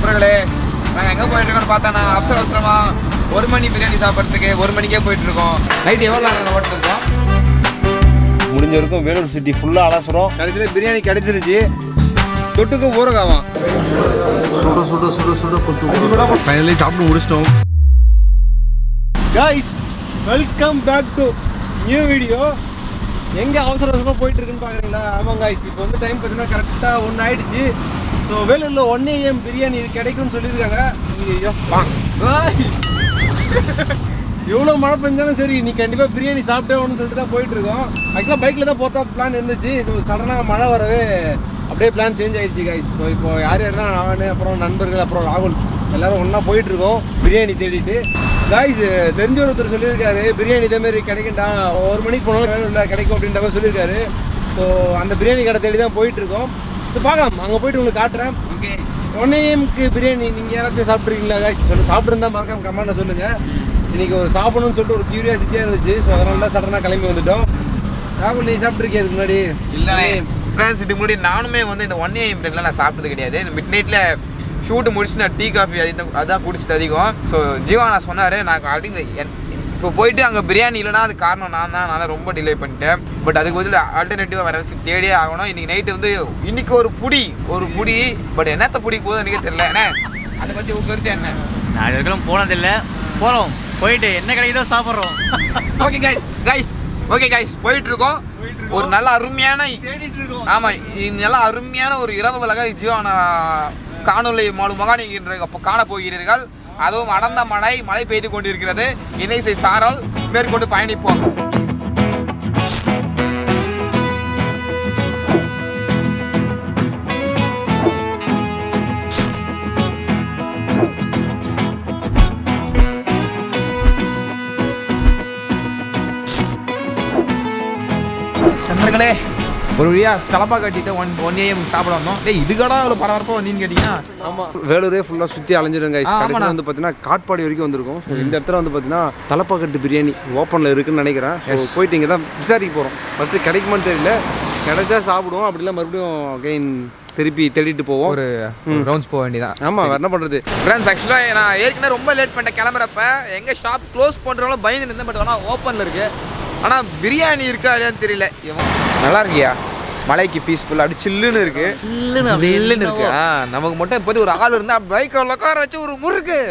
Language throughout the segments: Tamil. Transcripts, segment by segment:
நண்பர்களே நாங்கள் எங்கே போயிட்டு இருக்கோம்னு பார்த்தா நான் அவசர அவசரமா ஒரு மணி பிரியாணி சாப்பிட்றதுக்கு ஒரு மணிக்கே போயிட்டு இருக்கோம் நைட் எவ்வளோ நேரம் ஓட்டு இருக்கோம் முடிஞ்ச வரைக்கும் வேலூர் சிட்டி ஃபுல்லாக அலசுறோம் கடைசியில் பிரியாணி கிடைச்சிருச்சு தொட்டுக்கு ஊறகாவான் சுட சுட சுட சுட கொத்து ஃபைனலி சாப்பிட்டு முடிச்சிட்டோம் guys welcome back to new video எங்கே அவசர அவசரமாக போயிட்டு இருக்குன்னு பார்க்குறீங்களா ஆமாம் கைஸ் இப்போ வந்து டைம் பார்த்தீங்கன்னா கரெக்டாக ஒன்று ஆயிடுச்சு ஸோ வேலூரில் ஒன் ஏஎம் பிரியாணி இது கிடைக்கும்னு சொல்லியிருக்காங்க ஐயோ எவ்வளோ மழை பெஞ்சாலும் சரி நீ கண்டிப்பாக பிரியாணி சாப்பிட்டே ஒன்று சொல்லிட்டு தான் போயிட்டு இருக்கோம் ஆக்சுவலாக பைக்கில் தான் போத்தா பிளான் இருந்துச்சு ஸோ சடனாக மழை வரவே அப்படியே பிளான் சேஞ்ச் ஆயிடுச்சு guys ஸோ இப்போ யார் யாரெல்லாம் நான் அப்புறம் நண்பர்கள் அப்புறம் ராகுல் எல்லாரும் ஒன்றா போயிட்டு இருக்கோம் பிரியாணி தேடிட்டு காய்ஸ் தெரிஞ்ச ஒருத்தர் சொல்லியிருக்காரு பிரியாணி இதே மாதிரி கிடைக்கும்டா ஒரு மணிக்கு போனாலும் வேணும்ல கிடைக்கும் அப்படின்ற மாதிரி சொல்லியிருக்காரு ஸோ அந்த பிரியாணி கடை தேடி தான் போயிட்டு இருக்கோம் ஸோ பார்க்கலாம் அங்கே போயிட்டு உங்களுக்கு காட்டுறேன் ஓகே ஒன் ஏஎம்க்கு பிரியாணி நீங்கள் யாராச்சும் சாப்பிட்ருக்கீங்களா காய்ஸ் சொல்லு சாப்பிட்ருந்தா மறக்காம கமெண்ட்டில் சொல்லுங்கள் இன்னைக்கு ஒரு சாப்பிடணும்னு சொல்லிட்டு ஒரு கியூரியாசிட்டியாக இருந்துச்சு ஸோ அதனால தான் சடனாக கிளம்பி வந்துட்டோம் ராகுல் நீ சாப்பிட்ருக்கிய அதுக்கு முன்னாடி இல்லை ஃப்ரெண்ட்ஸ் இதுக்கு முன்னாடி நானுமே வந்து இந்த ஒன் ஏஎம் பிரெட்லாம் நான் சாப்பிட்டது கிடையாது மிட் நைட்டில் ஷூட்டு முடிச்சு நான் டீ காஃபி அது அதான் குடிச்சது அதிகம் ஸோ ஜீவா நான் சொன்னார் நான் அப்படிங்க இப்போ போயிட்டு அங்கே பிரியாணி இல்லைனா அது காரணம் நான் தான் நான் தான் ரொம்ப டிலே பண்ணிட்டேன் பட் அதுக்கு பதில் ஆல்டர்னேட்டிவாக வேறு ஏதாச்சும் தேடியே ஆகணும் இன்றைக்கி நைட்டு வந்து இன்னைக்கு ஒரு புடி ஒரு புடி பட் என்னத்த புடி போதும் எனக்கே தெரியல என்ன அதை பற்றி உங்க கருத்து என்ன நான் இதுக்கெல்லாம் போனதில்லை போகிறோம் போயிட்டு என்ன கிடைக்குதோ சாப்பிட்றோம் okay guys guys okay guys போயிட்டு இருக்கோம் ஒரு நல்ல அருமையான தேடிட்டு இருக்கோம் ஆமா இது நல்ல அருமையான ஒரு இரவு விலக ஜீவான காணொலி மூலமாக நீங்கள் அப்போ காண போகிறீர்கள் அதுவும் அடர்ந்த மழை மழை பெய்து கொண்டிருக்கிறது இணைசை சாரல் மேற்கொண்டு பயணிப்போம் நண்பர்களே ஒரு வழியா தலப்பா கட்டிட்டு ஒன் ஒன் ஏஎம் சாப்பிட வந்தோம் டேய் இதுக்கடா அவ்வளோ பரபரப்பாக வந்தீங்கன்னு கேட்டிங்கன்னா ஆமாம் வேலூரே ஃபுல்லாக சுற்றி அலைஞ்சிடும் கைஸ் ஆ, கடைசியில் ஆமாண்ணா. வந்து பார்த்தீங்கன்னா காட்பாடி வரைக்கும் வந்திருக்கும் So, இந்த இடத்துல வந்து பார்த்தீங்கன்னா தலப்பாக்கட்டு பிரியாணி ஓப்பனில் இருக்குன்னு நினைக்கிறேன் ஸோ போயிட்டு இங்கே தான் விசாரிக்க போகிறோம் ஃபஸ்ட்டு கிடைக்குமான்னு தெரியல கிடைச்சா சாப்பிடுவோம் அப்படிலாம் மறுபடியும் அகைன் திருப்பி தேடிட்டு போவோம் ஒரு ரவுண்ட்ஸ் போக வேண்டியதான் ஆமாம் வேறு என்ன பண்ணுறது ஃப்ரெண்ட்ஸ் ஆக்சுவலாக நான் ஏற்கனவே ரொம்ப லேட் பண்ணிட்டேன் கிளம்புறப்ப எங்கள் ஷாப் க்ளோஸ் பண்ணுறவங்களும் பயந்து இருந்தேன் பட் ஆனால் ஓப்பனில் இருக்கு ஆனால் பிரியாணி இருக்கா இல்லையான்னு தெரியல இவன் நல்லா இருக்கியா மலைக்கு பீஸ்ஃபுல் அப்படி சில்லுன்னு இருக்கு சில்லுன்னு அப்படியே சில்லுன்னு இருக்கு ஆ நமக்கு மட்டும் இப்போது ஒரு ஆள் இருந்தால் பைக்கை உட்கார வச்சு ஒரு முறுக்கு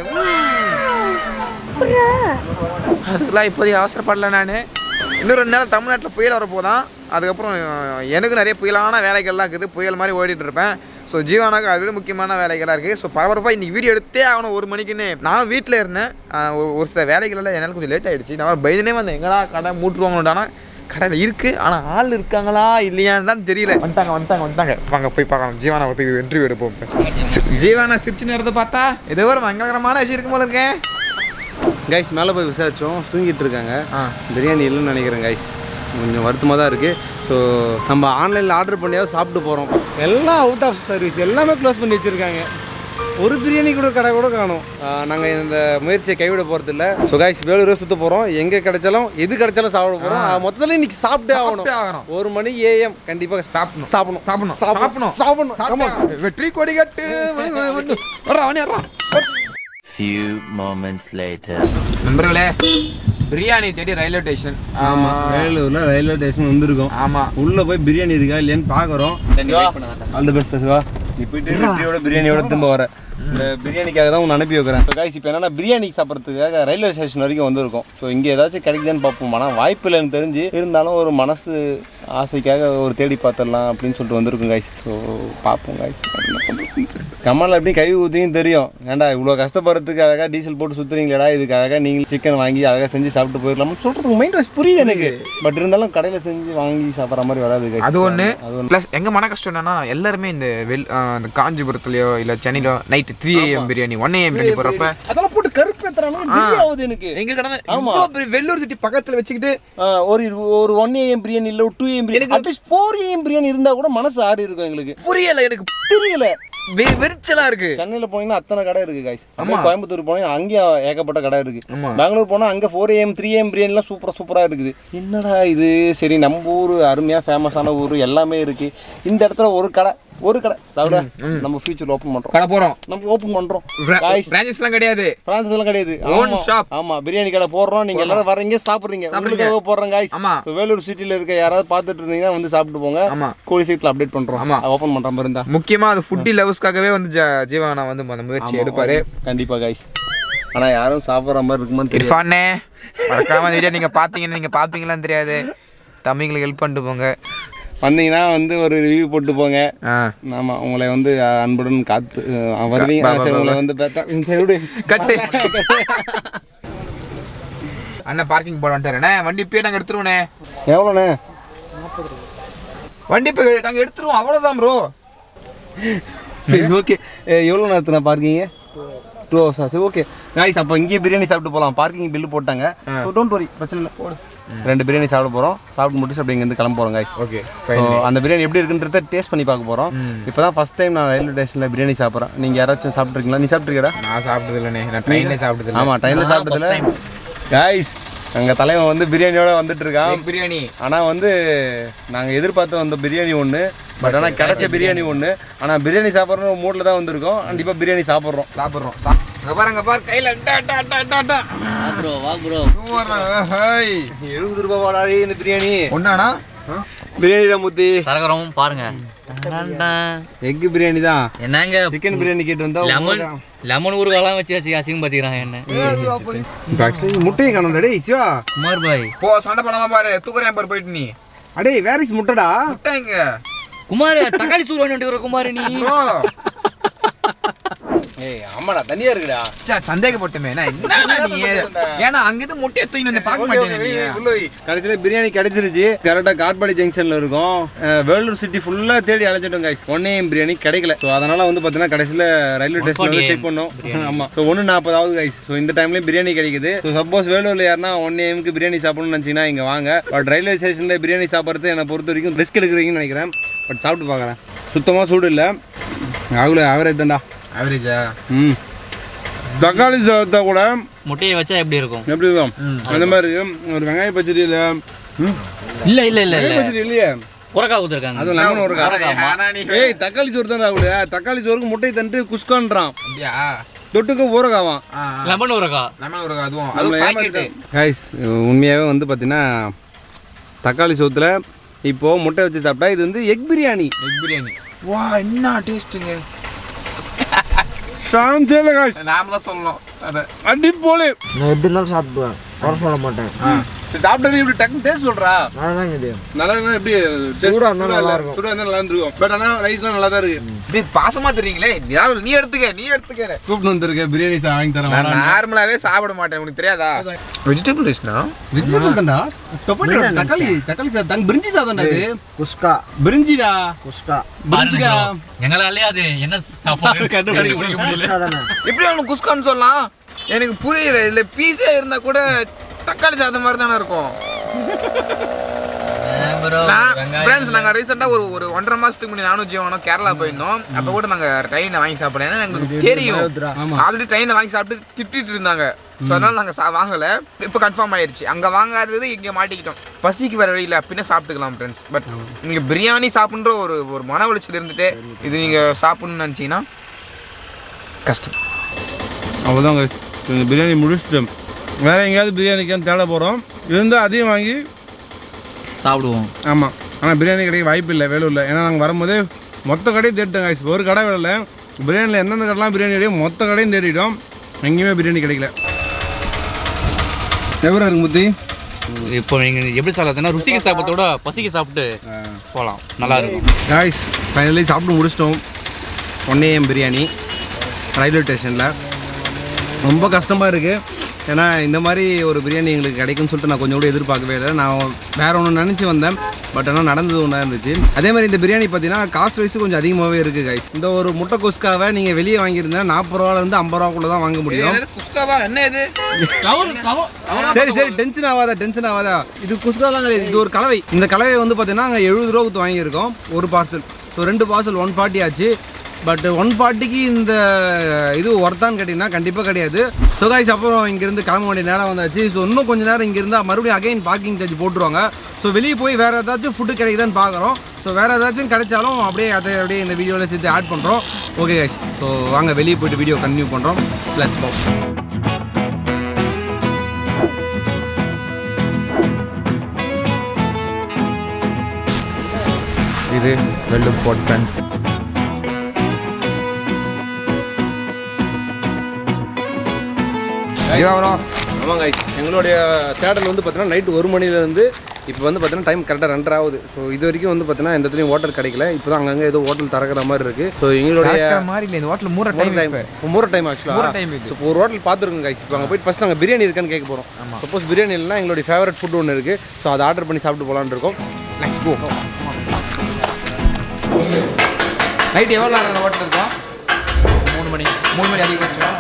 அதுக்கெல்லாம் இப்போதைக்கு அவசரப்படல நான் இன்னும் ரெண்டு நாள் தமிழ்நாட்டில் புயல் வரப்போதான் அதுக்கப்புறம் எனக்கு நிறைய புயலான வேலைகள்லாம் இருக்குது புயல் மாதிரி ஓடிட்டு இருப்பேன் ஸோ ஜீவானாக்கு அதை விட முக்கியமான வேலைகளாக இருக்குது ஸோ பரபரப்பாக இன்னைக்கு வீடியோ எடுத்தே ஆகணும் ஒரு மணிக்குன்னு நான் வீட்டில் இருந்தேன் ஆ, ஒரு ஒரு சில வேலைகளெல்லாம் என்னால் கொஞ்சம் லேட் ஆகிடுச்சு நான் பயந்துனே வந்தேன் எங்கடா கடை மூட்டுருவாங்கடானா கடையில் இருக்குது ஆனால் ஆள் இருக்காங்களா இல்லையான்னு தான் தெரியல வந்துட்டாங்க வந்துட்டாங்க வந்துட்டாங்க வாங்க போய் பார்க்கலாம் ஜீவானா போய் இன்டர்வியூ எடுப்போம் இப்ப. ஜீவானா சிரிச்சு நேரத்தை பார்த்தா ஏதோ ஒரு மங்களகரமான விஷயம் இருக்கும் போல இருக்கேன் கைஸ் மேலே போய் விசாரித்தோம் தூங்கிட்டு இருக்காங்க ஆ பிரியாணி இல்லைன்னு நினைக்கிறேன் கைஸ் கொஞ்சம் வருத்தமாக தான் இருக்குது ஸோ நம்ம ஆன்லைனில் ஆர்டர் பண்ணியாவது சாப்பிட்டு போகிறோம் எல்லாம் அவுட் ஆஃப் சர்வீஸ் எல்லாமே க்ளோஸ் பண்ணி வச்சுருக்காங்க ஒரு பிரியாணி கூட கடை கூட காணும் நாங்கள் இந்த முயற்சியை கைவிட போகிறது இல்லை ஸோ கைஸ் வேலூரே சுற்ற போகிறோம் எங்கே கிடைச்சாலும் எது கிடைச்சாலும் சாப்பிட போகிறோம் மொத்தத்தில் இன்னைக்கு சாப்பிட்டே சாப்பிட்டே ஆகணும் ஆகணும். ஒரு மணி ஏஎம் கண்டிப்பாக சாப்பிடணும் சாப்பிடணும் சாப்பிடணும் சாப்பிடணும் சாப்பிடணும் சாப்பிடணும் வெற்றி கொடி கட்டு வர்றா, அவனே வர்றா. Few moments later. நண்பர்களே பிரியாணி தேடி ரயில்வே ஸ்டேஷன் ஆமாம் வேலூரில் ரயில்வே ஸ்டேஷன் வந்திருக்கோம் ஆமா உள்ள போய் பிரியாணி இருக்கா இல்லையான்னு பார்க்குறோம் ஆல் தி பெஸ்ட் சிவா நீ போயிட்டு வெற்றியோட பிரியாணியோட திரும்ப வர இந்த பிரியாணிக்காக தான் உன்னை அனுப்பி வைக்கிறேன் ஸோ காய்ஸ் இப்போ என்னன்னா பிரியாணி சாப்பிட்றதுக்காக ரயில்வே ஸ்டேஷன் வரைக்கும் வந்திருக்கோம் ஸோ இங்கே ஏதாச்சும் கிடைக்குதான்னு பார்ப்போம் ஆனால் வாய்ப்பு இல்லைன்னு தெரிஞ்சு இருந்தாலும் ஒரு மனசு ஆசைக்காக ஒரு தேடி பார்த்துடலாம் அப்படின்னு சொல்லிட்டு வந்திருக்கோம் காய்ஸ் ஸோ பார்ப்போம் காய்ஸ் கமலில் எப்படி கை ஊற்றியும் தெரியும் ஏன்டா இவ்வளோ கஷ்டப்படுறதுக்கு அழகாக டீசல் போட்டு சுற்றுறீங்களேடா இதுக்கு அழகாக நீங்கள் சிக்கன் வாங்கி அழகாக செஞ்சு சாப்பிட்டு போயிடலாம்னு சொல்கிறதுக்கு மைண்ட் வாஷ் புரியுது எனக்கு பட் இருந்தாலும் கடையில் செஞ்சு வாங்கி சாப்பிட்ற மாதிரி வராது guys. அது ஒன்று அது ஒன்று ப்ளஸ் எங்க மன கஷ்டம் என்னன்னா எல்லாருமே இந்த வெல் ஆ, இந்த காஞ்சிபுரத்துலயோ இல்ல சென்னையிலோ night three AM biryani one AM biryani போறப்ப அதெல்லாம் போட்டு கருப்பேத்துறாலும் ஆகுது எனக்கு எங்க கடை இவ்வளோ பெரிய வெள்ளூர் சிட்டி பக்கத்துல வச்சுக்கிட்டு ஆ, ஒரு இரு- ஒரு ஒன் ஏஎம் பிரியாணி இல்லை ஒரு two AM biryani at least four AM biryani இருந்தால் கூட மனசு ஆறி இருக்கும் எங்களுக்கு புரியல எனக்கு தெரியல வெ- வெறிச்சலா இருக்கு சென்னையில் போனீங்கன்னா அத்தனை கடை இருக்கு காய்ஸ் அப்படியே கோயம்புத்தூர் போனீங்கன்னா அங்கேயும் ஏகப்பட்ட கடை இருக்கு ஆமா. பெங்களூர் போனால் அங்கே ஃபோர் ஏஎம் த்ரீ ஏஎம் பிரியாணிலாம் சூப்பராக சூப்பராக இருக்குது என்னடா இது சரி நம்ம ஊர் அருமையாக ஃபேமஸான ஊர் எல்லாமே இருக்குது இந்த இடத்துல ஒரு கடை ஒரு கடை தவிர நம்ம ஃபியூச்சர் ஓப்பன் பண்றோம் கடை போறோம் நம்ம ஓப்பன் பண்றோம் Guys, பிரான்ச்சஸ்லாம் கிடையாது பிரான்சஸ் எல்லாம் கிடையாது Own ஆமா. shop. ஆமா பிரியாணி கடை போடுறோம் நீங்க எல்லாரும் வர்றீங்க சாப்பிடுறீங்க உங்களுக்காக போடுறோம் guys ஆமா. So, வேலூர் சிட்டில இருக்க யாராவது பார்த்துட்டு இருந்தீங்கன்னா வந்து சாப்பிட்டு போங்க ஆமா. கோழி சீக்கிரம் அப்டேட் பண்றோம் ஆமா. ஓப்பன் பண்ற மாதிரி இருந்தா முக்கியமா அது ஃபுட்டி லவ்ஸ்க்காகவே வந்து ஜ- ஜீவானா வந்து அந்த முயற்சி எடுப்பாரு கண்டிப்பா guys ஆனா யாரும் சாப்பிடுற மாதிரி இருக்குமான்னு தெரியும் இர்ஃபானே மறக்காம இந்த வீடியோ நீங்க பாத்தீங்கன்னா நீங்க பாப்பீங்களான்னு தெரியாது தம்பிங்களுக்கு ஹெல்ப் பண்ணிட்டு போங்க வந்தீங்கன்னா வந்து ஒரு ரிவ்யூ போட்டு போங்க ஆ ஆமா உங்களை வந்து அஹ், அன்புடன் காத்து அஹ், வருவீங்க பா, ஆ, பா, சரி பா, உங்களை பா. வந்து பார்த்தா ம், சரி விடு கட்டு அண்ணன் பார்க்கிங் போட வந்துட்டாருண்ணே வண்டி இப்பயே நாங்கள் எடுத்துருவோண்ணே எவ்வளோண்ணே வண்டி இப்போ நாங்கள் எடுத்துருவோம் அவ்வளோதான் ப்ரோ சரி ஓகே எவ்வளோ நேரத்தில் நான் பார்க்கிங்க டூ ஹவர்ஸா சரி ஓகே காய்ஸ் அப்போ இங்கேயே பிரியாணி சாப்பிட்டு போகலாம் பார்க்கிங் பில்லு போட்டாங்க ஸோ டோன்ட் வரி பிரச்சனை இல்லை போடு ரெண்டு பிரியாணி சாப்பிட போகிறோம் சாப்பிட்டு முடிச்சு அப்படி இங்கேருந்து கிளம்ப போகிறோம் காய்ஸ் ஓகே ஸோ அந்த பிரியாணி எப்படி இருக்குன்றத டேஸ்ட் பண்ணி பார்க்க போகிறோம் இப்போ தான் ஃபஸ்ட் டைம் நான் ரயில்வே ஸ்டேஷனில் பிரியாணி சாப்பிட்றேன் நீங்கள் யாராச்சும் சாப்பிட்ருக்கீங்களா நீ சாப்பிட்ருக்கீடா நான் சாப்பிட்டது இல்லைண்ணே நான் ட்ரெயினில் சாப்பிட்டது இல்லை ஆமாம் ட்ரெயினில் சாப்பிட்டதுல காய்ஸ் எங்கள் தலைவன் வந்து பிரியாணியோட வந்துட்டு இருக்கான் பிரியாணி ஆனால் வந்து நாங்கள் எதிர்பார்த்து வந்த பிரியாணி ஒன்று பட் ஆனால் கிடைச்ச பிரியாணி ஒன்று ஆனால் பிரியாணி சாப்பிட்ற மூடில் தான் வந்திருக்கோம் கண்டிப்பாக பிரியாணி சாப்பிட்றோம் சாப்பிட்றோம் அங்கே பாருங்க பாரு கையில் டா டா டா டா டா வா ப்ரோ வா ப்ரோ ஹாய் எழுபது ரூபாய் வாடாடி இந்த பிரியாணி ஒன்றாண்ணா பிரியாணிடா முத்தி சரகரமும் பாருங்க டன் டன். எக் பிரியாணி தான் என்னங்க சிக்கன் பிரியாணி கேட்டு வந்தா லெமன் லெமன் ஊறுகாலாம் வச்சு வச்சு அசிங்கம் பார்த்துக்கிறாங்க என்ன இப்போ ஆக்சுவலி முட்டையை காணும் டே சிவா குமார் பாய் போ சண்டை பண்ணாம பாரு தூக்குறேன் பாரு போயிட்டு நீ அடே வேர் இஸ் முட்டைடா முட்டை எங்க குமார் தக்காளி சூறு வாங்கிட்டு குமார் நீ ப்ரோ ஏய் ஆமாடா தனியா இருக்குடா சே சந்தேகப்பட்டுமே நான் என்னடா நீ ஏன்னா அங்கிருந்து முட்டையை தூக்கி வந்து பார்க்க மாட்டேன் நீ கடைசியில் பிரியாணி கிடைச்சிருச்சு கரெக்டாக காட்பாடி ஜங்ஷனில் இருக்கும் அஹ் வேலூர் சிட்டி ஃபுல்லாக தேடி அலைஞ்சிட்டோம் கைஸ் ஒன்னையும் பிரியாணி கிடைக்கல ஸோ அதனால வந்து பார்த்தீங்கன்னா கடைசியில் ரயில்வே ஸ்டேஷன் வந்து செக் பண்ணோம் ஆமாம் ஸோ ஒன்று நாற்பதாவது கைஸ் ஸோ இந்த டைம்லேயும் பிரியாணி கிடைக்குது ஸோ சப்போஸ் வேலூரில் யாருன்னா ஒன் ஏஎம்க்கு பிரியாணி சாப்பிடணும்னு நினச்சிங்கன்னா இங்கே வாங்க பட் ரயில்வே ஸ்டேஷனில் பிரியாணி சாப்பிட்றது என்னை பொறுத்த வரைக்கும் ரிஸ்க் எடுக்கிறீங்கன்னு நினைக்கிறேன் பட் சாப்பிட்டு பார்க்குறேன் சுத்தமாக சூடு இல்லை அவ்வளோ ஆவரேஜ் தான்டா ஆவரேஜா ம் தக்காளி சாதத்தை கூட முட்டையை வச்சா எப்படி இருக்கும் எப்படி இருக்கும் அந்த மாதிரி இருக்கு ஒரு வெங்காய பச்சடியில் ம் இல்ல இல்ல இல்ல இல்ல பச்சடி இல்லையே புறக்கா ஊத்துருக்காங்க அதுவும் லெமன் ஒரு ஆனா நீ ஏய் தக்காளி சோறு தான் ராகுல் தக்காளி சோறுக்கு முட்டை தண்டு குஸ்கான்றான் அப்படியா தொட்டுக்க ஊறகாவான் ஆ லெமன் ஊறுகா நம்ம ஒரு அதுவும் அது பாக்கெட்டு கைஸ் உண்மையாகவே வந்து பார்த்தீங்கன்னா தக்காளி சோத்துல இப்போ முட்டை வச்சு சாப்பிட்டா இது வந்து எக் பிரியாணி எக் பிரியாணி வா என்ன டேஸ்ட்டுங்க சான்ஸே இல்லை guys. நாம தான் சொல்லணும் அதை அடி போலே நான் எப்படி இருந்தாலும் சாப்பிடுவேன் குறை சொல்ல மாட்டேன் சாப்பிட்டது இப்படி டக்கு டேஸ்ட் சொல்றா அவ்வளோதாங்க இது நல்லா இருந்தா எப்படி சூடா இருந்தா நல்லா இருக்கும். சூடா இருந்தா நல்லா இருந்திருக்கும் பட் ஆனால் ரைஸ்லாம் நல்லா தான் இருக்கு இப்படி பாசமா தெரியுங்களே யாரும் நீ எடுத்துக்க நீ எடுத்துக்க கூப்பிட்டு வந்திருக்கேன் பிரியாணி சா- வாங்கி தரேன் நான் நார்மலாவே சாப்பிட மாட்டேன் உனக்கு தெரியாதா வெஜிடபிள் ரைஸ்னா வெஜிடபிள் தான்டா டொமேட்டோ தக்காளி தக்காளி சாதம் தங்க பிரிஞ்சி சாதம்டா இது குஸ்கா பிரிஞ்சிடா குஸ்கா பிரிஞ்சிடா எங்களாலே அது என்ன சாப்பாடு கண்டுபிடிக்க முடியல குஸ்கா தானே எப்படி அவனுக்கு குஸ்கான்னு சொல்லலாம் எனக்கு புரியல இதுல பீஸே இருந்தா கூட தக்காளி சாதம் மாதிரி தானே இருக்கும் bro, நான் வெங்காயம் ஃப்ரெண்ட்ஸ் நாங்கள் ரீசெண்டாக ஒரு ஒரு ஒன்றரை மாதத்துக்கு முன்னாடி நானும் ஜீவனும் கேரளா போயிருந்தோம் அப்போ கூட நாங்கள் ட்ரெயினில் வாங்கி சாப்பிடலாம் ஏன்னா எங்களுக்கு தெரியும் ஆல்ரெடி ட்ரெயினில் வாங்கி சாப்பிட்டு திட்டிட்டு இருந்தாங்க ஸோ அதனால நாங்கள் சா வாங்கலை இப்போ கன்ஃபார்ம் ஆயிடுச்சு அங்கே வாங்காதது இங்கே மாட்டிக்கிட்டோம் பசிக்கு வேற வழியில் பின்ன சாப்பிட்டுக்கலாம் ஃப்ரெண்ட்ஸ் பட் நீங்கள் பிரியாணி சாப்பிட்ற ஒரு ஒரு மன உளைச்சல் இருந்துட்டு இது நீங்கள் சாப்பிடணும்னு நினச்சிங்கன்னா கஷ்டம் அவ்வளோதான் guys. இந்த பிரியாணி முடிச்சிட்டோம் வேற எங்கேயாவது பிரியாணிக்கான்னு தேட போகிறோம் இருந்தால் அதையும் வாங்கி சாப்பிடுவோம் ஆமாம் ஆனால் பிரியாணி கிடைக்க வாய்ப்பு இல்லை வேலூரில் ஏன்னா நாங்கள் வரும்போதே மொத்த கடையும் தேடிட்டோம் guys. ஒரு கடை விடல பிரியாணியில் எந்தெந்த கடைலாம் பிரியாணி கிடைக்கும் மொத்த கடையும் தேடிட்டோம் எங்கேயுமே பிரியாணி கிடைக்கல எவ்வளோ இருக்கு முத்தி இப்போ நீங்க எப்படி சாப்பிடுறதுன்னா ருசிக்கு சாப்பிட்டோட பசிக்கு சாப்பிட்டு போகலாம் நல்லா இருக்கும் காய்ஸ் ஃபைனலி சாப்பிட்டு முடிச்சிட்டோம் ஒன் ஏஎம் பிரியாணி ரயில்வே ஸ்டேஷனில் ரொம்ப கஷ்டமாக இருக்குது ஏன்னா இந்த மாதிரி ஒரு பிரியாணி எங்களுக்கு கிடைக்கும்னு சொல்லிட்டு நான் கொஞ்சம் கூட எதிர்பார்க்கவே இல்லை நான் வேற ஒன்று நினச்சி வந்தேன் பட் ஆனால் நடந்தது ஒன்றா இருந்துச்சு அதே மாதிரி இந்த பிரியாணி பார்த்தீங்கன்னா காஸ்ட் வைஸ் கொஞ்சம் அதிகமாகவே இருக்குது கைஸ் இந்த ஒரு முட்டை குஸ்காவை நீங்கள் வெளியே வாங்கியிருந்தா நாற்பது ரூபாலேருந்து ஐம்பது ரூபாக்குள்ள தான் வாங்க முடியும் குஸ்காவா என்ன இது சரி சரி டென்ஷன் ஆகாதா டென்ஷன் ஆகாதா இது குஸ்காலாம் கிடையாது இது ஒரு கலவை இந்த கலவை வந்து பார்த்தீங்கன்னா நாங்கள் எழுபது ரூபா கொடுத்து வாங்கியிருக்கோம் ஒரு பார்சல் ஸோ ரெண்டு பார்சல் ஒன் ஃபார்ட்டி ஆச்சு பட் ஒன் ஃபார்ட்டிக்கு இந்த இது ஒர்த்தான்னு கேட்டிங்கன்னா கண்டிப்பாக கிடையாது ஸோ காய்ஸ் அப்புறம் இங்கேருந்து கிளம்ப வேண்டிய நேரம் வந்தாச்சு ஸோ இன்னும் கொஞ்சம் நேரம் இங்கே இருந்தால் மறுபடியும் அகைன் பார்க்கிங் சார்ஜ் போட்டுருவாங்க ஸோ வெளியே போய் வேறு ஏதாச்சும் ஃபுட்டு கிடைக்குதான்னு பார்க்குறோம் ஸோ வேறு ஏதாச்சும் கிடைச்சாலும் அப்படியே அதை அப்படியே இந்த வீடியோவில் சேர்த்து ஆட் பண்ணுறோம் ஓகே கைஸ் ஸோ வாங்க வெளியே போயிட்டு வீடியோ கண்டினியூ பண்ணுறோம் லெட்ஸ் போ இது வெள்ளம் போட் ஃப்ரெண்ட்ஸ் வரும் ஆமாம் கைஸ் எங்களுடைய தேடல் வந்து பார்த்தீங்கன்னா நைட்டு ஒரு மணிலேருந்து இப்போ வந்து பார்த்தீங்கன்னா டைம் கரெக்டாக ரெண்டரை ஆகுது ஸோ இது வரைக்கும் வந்து பார்த்தீங்கன்னா எந்த இடத்துலையும் ஹோட்டல் கிடைக்கல இப்போ தான் அங்கங்கே ஏதோ ஹோட்டல் திறக்கிற மாதிரி இருக்குது ஸோ எங்களுடைய மாதிரி இல்லை இந்த ஹோட்டல் மூற டைம் டைம் இப்போ மூணு டைம் மூணு ஆக்சுவலாக time இது. ஸோ இப்போ ஒரு ஹோட்டல் பார்த்துருக்கோம் கைஸ் இப்போ அங்கே போயிட்டு ஃபஸ்ட் நாங்கள் பிரியாணி இருக்கான்னு கேட்க போகிறோம் சப்போஸ் பிரியாணி இல்லைனா எங்களுடைய ஃபேவரட் ஃபுட் ஒன்று இருக்குது ஸோ அதை ஆர்டர் பண்ணி சாப்பிட்டு போகலான்னு இருக்கோம் நெக்ஸ்ட் கோ நைட் எவ்வளோ நேரம் அந்த ஹோட்டல் இருக்கும் மூணு மணி மூணு மணி அதிகபட்சம்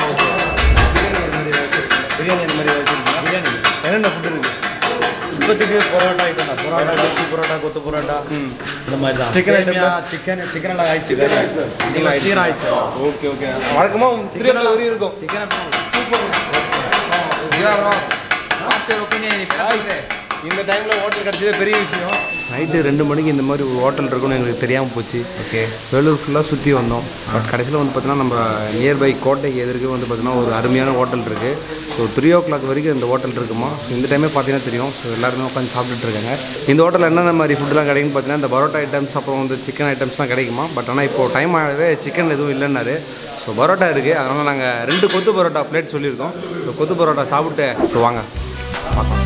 பிரியாணி அந்த மாதிரி பிரியாணி என்னென்ன ஃபுட் இருக்குது இப்போதைக்கு பரோட்டா ஐட்டம் தான் பரோட்டா வெஜ்ஜி பரோட்டா கொத்து பரோட்டா இந்த மாதிரி தான் Chicken item சேமியா, சிக்கன் சிக்கன் எல்லாம் ஆயிடுச்சு சீரம் ஆயிடுச்சு ஓகே ஓகே வழக்கமாக சிக்கன் வரையும் இருக்கும் சிக்கன் மாஸ்டர் ஒப்பீனியன் இந்த டைமில் ஹோட்டல் கிடச்சதே பெரிய விஷயம் நைட்டு ரெண்டு மணிக்கு இந்த மாதிரி ஒரு ஹோட்டல் இருக்குன்னு எங்களுக்கு தெரியாமல் போச்சு ஓகே வேலூர் ஃபுல்லாக சுற்றி வந்தோம் பட் கடைசியில் வந்து பார்த்தீங்கன்னா நம்ம நியர்பை கோட்டைக்கு எதிர்க்கு வந்து பார்த்தீங்கன்னா ஒரு அருமையான ஹோட்டல் இருக்குது ஸோ த்ரீ ஓ கிளாக் வரைக்கும் இந்த ஹோட்டல் இருக்குமா ஸோ இந்த டைமே பார்த்தீங்கன்னா தெரியும் ஸோ எல்லாருமே உட்காந்து சாப்பிட்டுட்டு இருக்காங்க இந்த ஹோட்டலில் என்னென்ன மாதிரி ஃபுட்லாம் கிடைக்குன்னு பார்த்தீங்கன்னா இந்த பரோட்டா ஐட்டம்ஸ் அப்புறம் வந்து சிக்கன் ஐட்டம்ஸ்லாம் கிடைக்குமா பட் ஆனால் இப்போ டைம் ஆகவே சிக்கன் எதுவும் இல்லைன்னாரு ஸோ பரோட்டா இருக்குது அதனால் நாங்கள் ரெண்டு கொத்து பரோட்டா பிளேட் சொல்லியிருக்கோம் ஸோ கொத்து பரோட்டா சாப்பிட்டு ஸோ வாங்க பார்க்கலாம்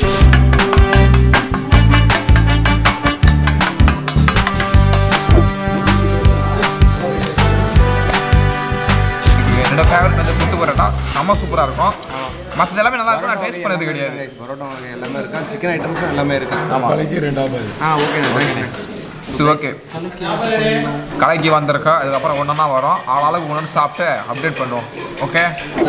என்னோட ஃபேவரட் வந்து குத்து பரோட்டா செம்ம சூப்பராக இருக்கும் மற்றது எல்லாமே நல்லா இருக்கும் நான் டேஸ்ட் பண்ணது கிடையாது பரோட்டா வகை எல்லாமே இருக்கா சிக்கன் ஐட்டம்ஸும் எல்லாமே இருக்கு ஆமாம் ஆ ஓகேண்ணா தேங்க்ஸ்ண்ணே சரி ஓகே கலைக்கு வந்திருக்கோம் அதுக்கப்புறம் ஒன்றா வரும் ஆளாளுக்கு ஒன்று சாப்பிட்டு அப்டேட் பண்ணுவோம் ஓகே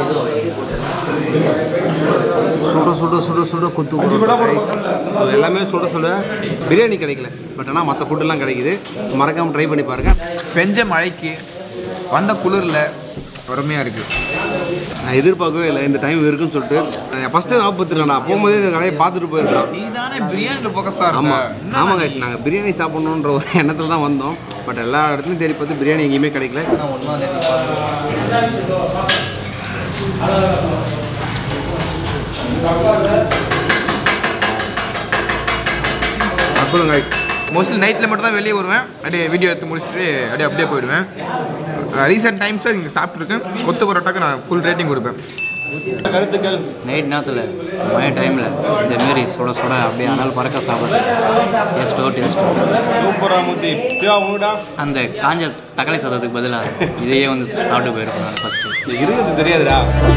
சுட சுட சுட சுட குத்து பரோட்டா guys. அது எல்லாமே சுட சுட பிரியாணி கிடைக்கல பட் ஆனால் மற்ற ஃபுட்டெல்லாம் கிடைக்குது மறக்காமல் ட்ரை பண்ணி பாருங்கள் பெஞ்ச மழைக்கு வந்த குளிரில் அருமையாக இருக்குது நான் எதிர்பார்க்கவே இல்லை இந்த டைம் இருக்குன்னு சொல்லிட்டு ஃபஸ்ட்டு நாற்பத்திரண்டா போகும்போதே இந்த கடையை பார்த்துட்டு போயிருக்கலாம் நீ தானே பிரியாணியில் ஃபோக்கஸாக ஆமாம் இருந்த ஆமாம் guys நாங்கள் பிரியாணி சாப்பிட்ணுன்ற ஒரு எண்ணத்தில் தான் வந்தோம் பட் எல்லா இடத்துலையும் தேடி பார்த்து பிரியாணி எங்கேயுமே கிடைக்கல அற்புதம் guys மோஸ்ட்லி நைட்டில் மட்டும் தான் வெளியே வருவேன் அப்படியே வீடியோ எடுத்து முடிச்சுட்டு அப்படியே அப்படியே போயிடுவேன் ரீசெண்ட் டைம்ஸாக இங்கே சாப்பிட்ருக்கேன் கொத்து பரோட்டாக்கு நான் ஃபுல் ரேட்டிங் கொடுப்பேன் கருத்துக்கள் நைட் நேரத்தில் மழை டைமில் இந்த மாரி சுட சுட அப்படியே அனல் பறக்க சாப்பிட்றது டேஸ்ட்டோ டேஸ்ட்டோ சூப்பரா முத்தி சிவா உங்கடா அந்த காஞ்ச தக்காளி சாதத்துக்கு பதிலாக இதையே வந்து சாப்பிட்டு போயிருக்கோம் நான் ஃபஸ்ட்டு இருக்கிறது தெரியாதுடா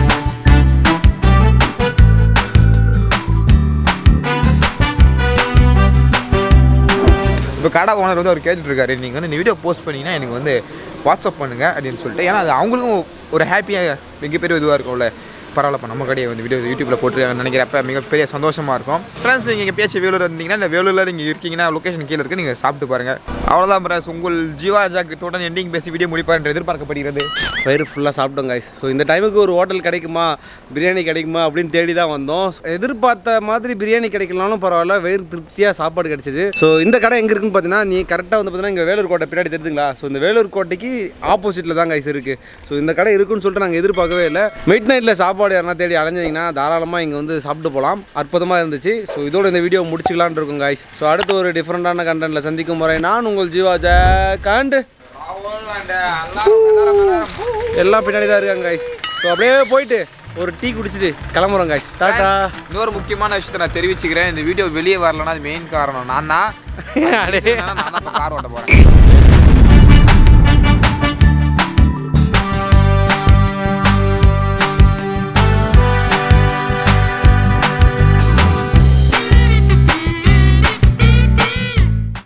இப்போ கடை ஓனர் வந்து அவர் கேட்டுட்டு இருக்காரு நீங்கள் வந்து இந்த வீடியோ போஸ்ட் பண்ணீங்கன்னா எனக்கு வந்து வாட்ஸ்அப் பண்ணுங்க அப்படின்னு சொல்லிட்டு ஏன்னா அது அவங்களுக்கும் ஒரு ஹாப்பியாக மிகப்பெரிய இதுவாக இருக்கும்ல பரவாயில்லப்பா நம்ம கடையை வந்து வீடியோ யூடியூப்பில் போட்டுருக்காங்கன்னு நினைக்கிறப்ப மிகப்பெரிய சந்தோஷமாக இருக்கும் ஃப்ரெண்ட்ஸ் நீங்கள் எங்கள் பேச்சு வேலூர் இருந்தீங்கன்னா இல்லை வேலூரில் நீங்கள் இருக்கீங்கன்னா லொக்கேஷன் கீழே இருக்கு நீங்கள் சாப்பிட்டு பாருங்கள் அவ்வளோதான் பிரஸ் உங்கள் ஜீவா ஜாக்கத்தோட எண்டிங் பேசி வீடியோ முடிப்பார் என்று எதிர்பார்க்கப்படுகிறது வயிறு ஃபுல்லாக சாப்பிட்டோம் guys ஸோ இந்த டைமுக்கு ஒரு ஹோட்டல் கிடைக்குமா பிரியாணி கிடைக்குமா அப்படின்னு தேடி தான் வந்தோம் எதிர்பார்த்த மாதிரி பிரியாணி கிடைக்கலனாலும் பரவாயில்ல வயிறு திருப்தியாக சாப்பாடு கிடைச்சிது ஸோ இந்த கடை எங்கே இருக்குன்னு பார்த்தீங்கன்னா நீ கரெக்டாக வந்து பார்த்தீங்கன்னா இங்கே வேலூர் கோட்டை பின்னாடி தெரியுதுங்களா ஸோ இந்த வேலூர் கோட்டைக்கு ஆப்போசிட்டில் தான் கைஸ் இருக்குது ஸோ இந்த கடை இருக்குன்னு சொல்லிட்டு நாங்கள் எதிர்பார்க்கவே இல்லை மிட் நைட்டில் சாப்பாடு யாரா தேடி அலைஞ்சிங்கன்னா தாராளமாக இங்கே வந்து சாப்பிட்டு போகலாம் அற்புதமாக இருந்துச்சு ஸோ இதோட இந்த வீடியோ முடிச்சுக்கலான்னு இருக்கும் guys ஸோ அடுத்து ஒரு டிஃப்ரெண்ட்டான கண்டென்ட்டில் சந்திக்கும் முறை நான் உங்கள் ஜீவா ஜாண்ட் எல்லாம் பின்னாடி தான் இருக்காங்க guys ஸோ அப்படியே போயிட்டு ஒரு டீ குடிச்சிட்டு கிளம்புறோம் guys டாட்டா இன்னொரு முக்கியமான விஷயத்தை நான் தெரிவிச்சுக்கிறேன் இந்த வீடியோ வெளியே வரலன்னா அது மெயின் காரணம் நான் தான் நான் தான் கார் ஓட்ட போகிறேன்